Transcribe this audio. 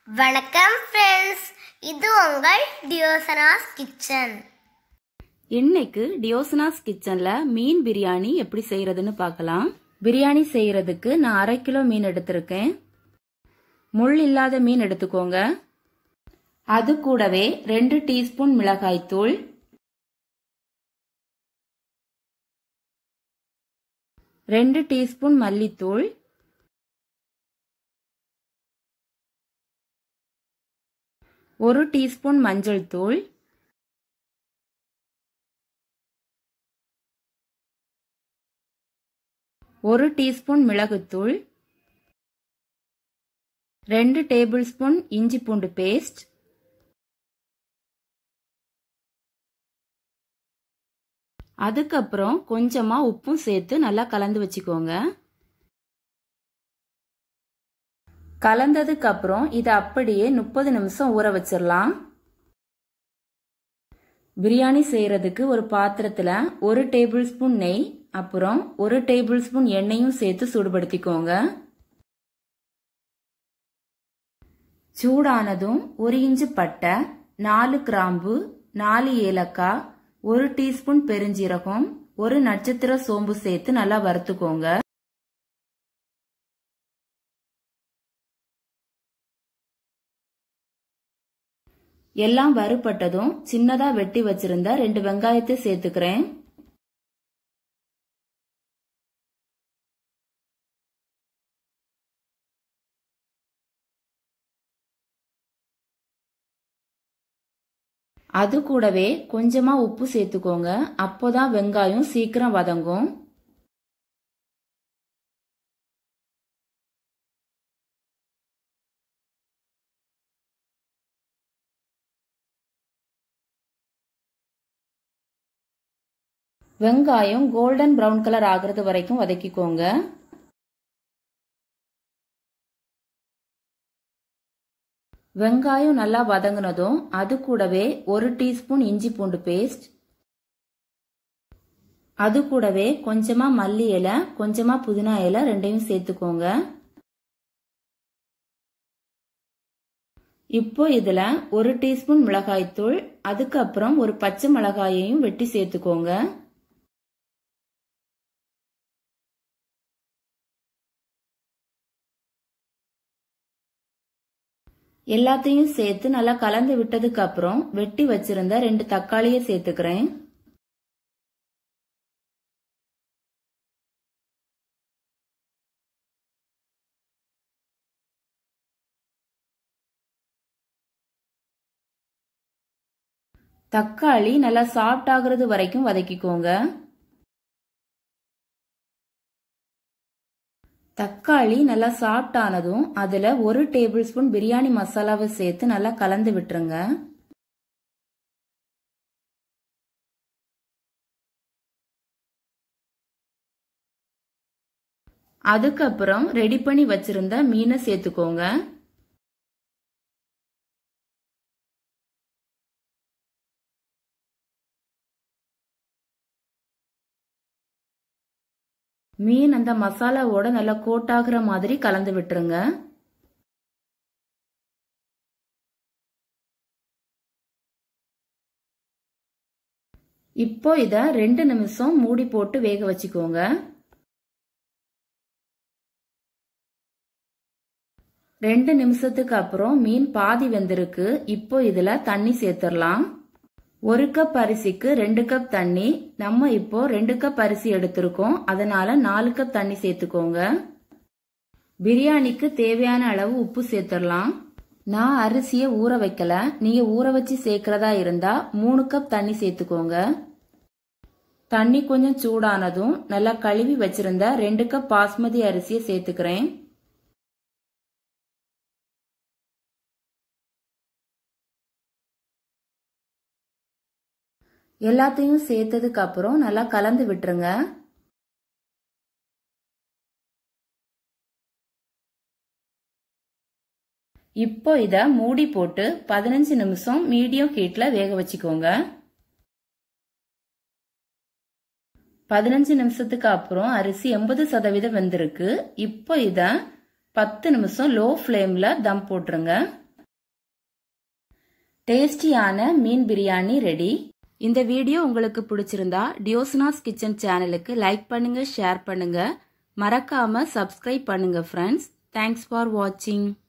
வணக்கம் ஃப்ரெண்ட்ஸ் இது உங்கள் டியோசனாஸ் கிச்சன் இன்னைக்கு டியோசனாஸ் கிச்சன்ல மீன் பிரியாணி எப்படி செய்யறதுன்னு பார்க்கலாம் பிரியாணி செய்யறதுக்கு நான் அரை கிலோ மீன் எடுத்திருக்கேன் முள் இல்லாத மீன் எடுத்துக்கோங்க அது கூடவே ரெண்டு டீஸ்பூன் மிளகாய் தூள் ரெண்டு டீஸ்பூன் மல்லித்தூள் ஒரு டீஸ்பூன் மஞ்சள் தூள் ஒரு டீஸ்பூன் மிளகுத்தூள் ரெண்டு டேபிள் ஸ்பூன் இஞ்சி பூண்டு பேஸ்ட் அதுக்கப்புறம் கொஞ்சமா உப்பும் சேர்த்து நல்லா கலந்து வச்சுக்கோங்க கலந்ததுக்கு அப்புறம் இதை அப்படியே முப்பது நிமிஷம் ஊற வச்சிடலாம் பிரியாணி செய்யறதுக்கு ஒரு பாத்திரத்துல ஒரு டேபிள் ஸ்பூன் நெய் அப்புறம் ஒரு டேபிள் ஸ்பூன் எண்ணெயும் சேர்த்து சூடுபடுத்திக்கோங்க சூடானதும் ஒரு இன்ச்சு பட்டை நாலு கிராம்பு நாலு ஏலக்காய் ஒரு டீஸ்பூன் பெருஞ்சீரகம் ஒரு நட்சத்திர சோம்பு சேர்த்து நல்லா வறுத்துக்கோங்க எல்லாம் வறுபட்டதும் சின்னதா வெட்டி வச்சிருந்த ரெண்டு வெங்காயத்தை சேர்த்துக்கிறேன் அது கூடவே கொஞ்சமா உப்பு சேர்த்துக்கோங்க அப்போதான் வெங்காயம் சீக்கிரம் வதங்கும் வெங்காயம் கோல்டன் ப்ரௌன் கலர் ஆகிறது வரைக்கும் வதக்கிக்கோங்க வெங்காயம் நல்லா வதங்கினதும் அது கூடவே ஒரு டீஸ்பூன் இஞ்சி பூண்டு பேஸ்ட் அது கூடவே கொஞ்சமா மல்லி இலை கொஞ்சமா புதினா இலை ரெண்டையும் சேர்த்துக்கோங்க இப்போ இதுல ஒரு டீஸ்பூன் மிளகாய்த்தூள் அதுக்கப்புறம் ஒரு பச்சை மிளகாயையும் வெட்டி சேர்த்துக்கோங்க எல்லாத்தையும் சேர்த்து நல்லா கலந்து விட்டதுக்கு அப்புறம் வெட்டி வச்சிருந்த ரெண்டு தக்காளியை சேர்த்துக்கிறேன் தக்காளி நல்லா சாஃப்ட் ஆகுறது வரைக்கும் வதக்கிக்கோங்க தக்காளி நல்லா சாஃப்ட் ஆனதும் அதுல ஒரு டேபிள் ஸ்பூன் பிரியாணி மசாலாவை சேர்த்து நல்லா கலந்து விட்டுருங்க அதுக்கப்புறம் ரெடி பண்ணி வச்சிருந்த மீனை சேர்த்துக்கோங்க மீன் அந்த மசாலாவோட நல்லா கோட் ஆகுற மாதிரி கலந்து விட்டுருங்க இப்போ இத ரெண்டு நிமிஷம் மூடி போட்டு வேக வச்சுக்கோங்க ரெண்டு நிமிஷத்துக்கு அப்புறம் மீன் பாதி வெந்திருக்கு இப்போ இதுல தண்ணி சேர்த்துடலாம் ஒரு கப் அரிசிக்கு ரெண்டு கப் தண்ணி நம்ம இப்போ ரெண்டு கப் அரிசி எடுத்திருக்கோம் அதனால நாலு கப் தண்ணி சேர்த்துக்கோங்க பிரியாணிக்கு தேவையான அளவு உப்பு சேர்த்துடலாம் நான் அரிசியை ஊற வைக்கல நீங்க ஊற வச்சு சேர்க்கறதா இருந்தா மூணு கப் தண்ணி சேர்த்துக்கோங்க தண்ணி கொஞ்சம் சூடானதும் நல்லா கழுவி வச்சிருந்த ரெண்டு கப் பாஸ்மதி அரிசியை சேர்த்துக்கிறேன் எல்லாத்தையும் சேர்த்ததுக்கு அப்புறம் நல்லா கலந்து விட்டுருங்க இப்போ இத மூடி போட்டு பதினஞ்சு நிமிஷம் மீடியம் ஹீட்ல வேக வச்சுக்கோங்க பதினஞ்சு நிமிஷத்துக்கு அப்புறம் அரிசி எண்பது சதவீதம் வெந்திருக்கு இப்போ இத பத்து நிமிஷம் லோ ஃப்ளேம்ல தம் போட்டுருங்க டேஸ்டியான மீன் பிரியாணி ரெடி இந்த வீடியோ உங்களுக்கு பிடிச்சிருந்தா டியோசனாஸ் கிச்சன் சேனலுக்கு லைக் பண்ணுங்க ஷேர் பண்ணுங்க மறக்காம சப்ஸ்கிரைப் பண்ணுங்க ஃப்ரெண்ட்ஸ் தேங்க்ஸ் ஃபார் வாட்சிங்